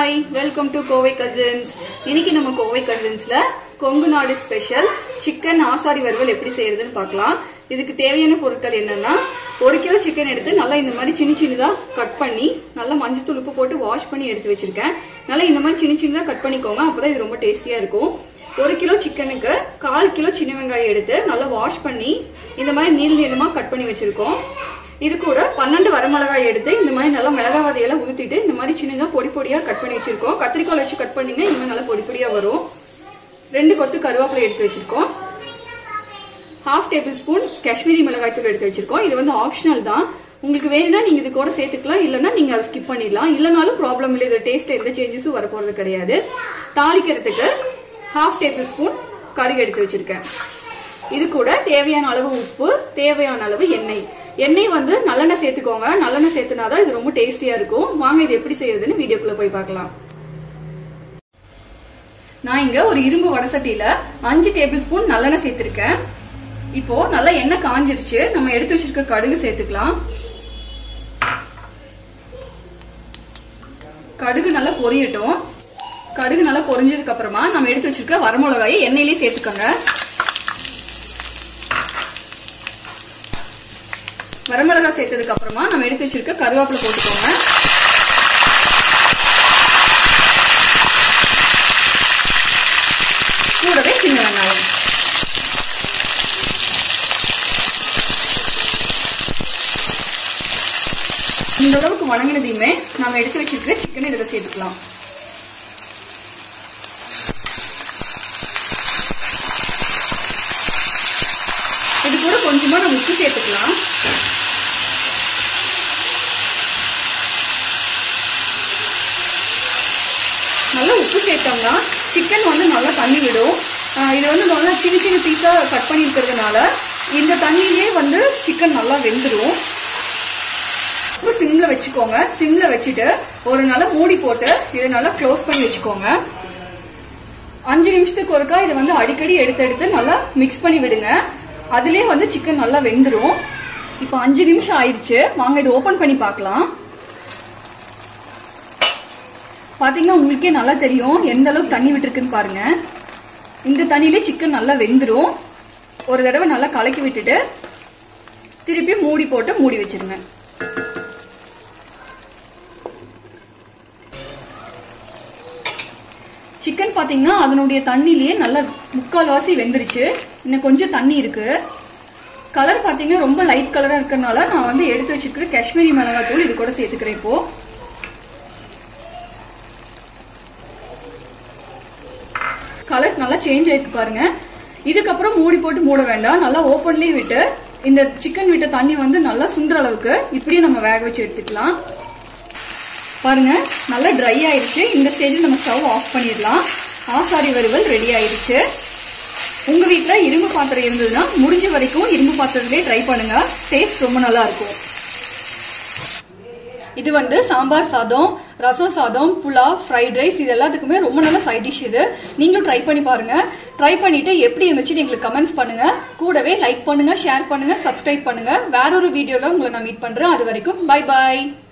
hi welcome to Kovai cousins இன்னைக்கு நம்ம கோவை கசின்ஸ்ல கொங்கு நாடு ஸ்பெஷல் சிக்கன் ஆசாரி வறுவல் எப்படி செய்யறதுன்னு பார்க்கலாம் இதுக்கு தேவையான பொருட்கள் என்னன்னா ஒரு கிலோ சிக்கன் எடுத்து நல்லா இந்த மாதிரி சின்ன சின்னதா கட் பண்ணி நல்லா மஞ்சத்தூள் உப்பு போட்டு வாஷ் பண்ணி எடுத்து வச்சிருக்கேன் நல்லா இந்த மாதிரி சின்ன சின்னதா கட் பண்ணிக்கோங்க அப்பதான் இது ரொம்ப டேஸ்டியா இருக்கும் ஒரு கிலோ சிக்கனுக்கு கால் கிலோ சின்ன வெங்காயம் எடுத்து நல்லா வாஷ் பண்ணி இந்த மாதிரி நீள் நீளமா கட் பண்ணி வச்சிருக்கோம் இது கூட பன்னெண்டு வரமிளகாய் எடுத்து இந்த மாதிரி நல்லா மிளகாய் விதையெல்லாம் ஊத்திட்டு இந்த மாதிரி சின்னதா பொடி பொடியா கட் பண்ணி வச்சிருக்கோம் கத்திரிக்கோல் வச்சு கட் பண்ணீங்கன்னா இந்த மாதிரி நல்லா பொடி பொடியா வரும் ரெண்டு கொத்து கருவேப்பிலை எடுத்து வச்சிருக்கோம் ஹாஃப் டேபிள் ஸ்பூன் காஷ்மீரி மிளகாய் தூள் எடுத்து வச்சிருக்கோம் இது வந்து ஆப்ஷனல் தான் உங்களுக்கு வேணும்னா நீங்க இது கூட சேர்த்துக்கலாம் இல்லைன்னா நீங்க அதை ஸ்கிப் பண்ணிடலாம் இல்லைனாலும் ப்ராப்ளம் இல்லை இது டேஸ்ட்ல எந்த சேஞ்சஸும் வரப்போறது கிடையாது தாளிக்கிறதுக்கு ஹாஃப் டேபிள் ஸ்பூன் கடுகு எடுத்து வச்சிருக்கேன் இது கூட தேவையான அளவு உப்பு தேவையான அளவு எண்ணெய் எண்ணெய் வந்து நல்லெண்ணெய் சேர்த்துக்கோங்க நல்லெண்ணெய் சேர்த்துனாதான் இது ரொம்ப டேஸ்டியா இருக்கும் வாங்க இது எப்படி செய்யறதுன்னு வீடியோக்குள்ள போய் பார்க்கலாம் நான் இங்க ஒரு இரும்பு வடசட்டியில அஞ்சு டேபிள் ஸ்பூன் நல்லெண்ணெய் சேர்த்திருக்கேன் இப்போ நல்லா எண்ணெய் காஞ்சிருச்சு நம்ம எடுத்து வச்சிருக்க கடுகு சேர்த்துக்கலாம் கடுகு நல்லா பொரியட்டும் கடுகு நல்லா பொரிஞ்சதுக்கு அப்புறமா நம்ம எடுத்து வச்சிருக்க வரமிளகாயை எண்ணெயிலே சேர்த்துக்கோங்க வரமிளகாய் சேர்த்ததுக்கு அப்புறமா நம்ம எடுத்து வச்சிருக்க கருவேப்பிலை போட்டுக்கோங்க கூடவே சின்ன வெங்காயம் இந்த அளவுக்கு வணங்கினதையுமே நம்ம எடுத்து வச்சிருக்கிற சிக்கன் இதுல சேர்த்துக்கலாம் இது கூட கொஞ்சமா நம்ம உப்பு சேர்த்துக்கலாம் நல்லா உப்பு சேர்த்தோம்னா சிக்கன் வந்து நல்லா தண்ணி விடும் இது வந்து நல்லா சின்ன சின்ன பீஸா கட் பண்ணி இருக்கிறதுனால இந்த தண்ணியிலே வந்து சிக்கன் நல்லா வெந்துடும் உப்பு சிம்ல வச்சுக்கோங்க சிம்ல வச்சுட்டு ஒரு நல்லா மூடி போட்டு இதை நல்லா க்ளோஸ் பண்ணி வச்சுக்கோங்க அஞ்சு நிமிஷத்துக்கு ஒருக்கா இதை வந்து அடிக்கடி எடுத்து எடுத்து நல்லா மிக்ஸ் பண்ணி விடுங்க அதுலயே வந்து சிக்கன் நல்லா வெந்துடும் இப்போ அஞ்சு நிமிஷம் ஆயிடுச்சு வாங்க இதை ஓபன் பண்ணி பார்க்கலாம் பாத்தீங்கன்னா உங்களுக்கே நல்லா தெரியும் எந்த அளவுக்கு தண்ணி விட்டுருக்குன்னு பாருங்க இந்த தண்ணியிலே சிக்கன் நல்லா வெந்துடும் ஒரு தடவை நல்லா கலக்கி விட்டுட்டு திருப்பி மூடி போட்டு மூடி வச்சிருங்க சிக்கன் பாத்தீங்கன்னா அதனுடைய தண்ணிலேயே நல்லா முக்கால்வாசி வெந்துருச்சு இன்னும் கொஞ்சம் தண்ணி இருக்கு கலர் பாத்தீங்கன்னா ரொம்ப லைட் கலரா இருக்கறனால நான் வந்து எடுத்து வச்சிருக்கிற காஷ்மீரி மிளகாய் தூள் இது கூட சேர்த்துக்கிறேன் இப்போ கலர் நல்லா சேஞ்ச் ஆயிருக்கு பாருங்க இதுக்கப்புறம் மூடி போட்டு மூட வேண்டாம் நல்லா ஓப்பன்லயே விட்டு இந்த சிக்கன் விட்ட தண்ணி வந்து நல்லா சுண்டுற அளவுக்கு இப்படியே நம்ம வேக வச்சு எடுத்துக்கலாம் பாருங்க நல்லா ட்ரை ஆயிருச்சு இந்த ஸ்டேஜில் நம்ம ஸ்டவ் ஆஃப் பண்ணிடலாம் ஆசாரி வறுவல் ரெடி ஆயிருச்சு உங்க வீட்ல இரும்பு பாத்திரம் இருந்ததுன்னா முடிஞ்ச வரைக்கும் இரும்பு பாத்திரத்திலே ட்ரை பண்ணுங்க டேஸ்ட் ரொம்ப நல்லா இருக்கும் இது வந்து சாம்பார் சாதம் ரசம் சாதம் புலாவ் ஃப்ரைட் ரைஸ் இது எல்லாத்துக்குமே ரொம்ப நல்ல சைட் டிஷ் இது நீங்களும் ட்ரை பண்ணி பாருங்க ட்ரை பண்ணிட்டு எப்படி இருந்துச்சுன்னு எங்களுக்கு கமெண்ட்ஸ் பண்ணுங்க கூடவே லைக் பண்ணுங்க ஷேர் பண்ணுங்க சப்ஸ்கிரைப் பண்ணுங்க வேற ஒரு வீடியோல உங்களை நான் மீட் பண்றேன் அது வரைக்கும் பை பாய்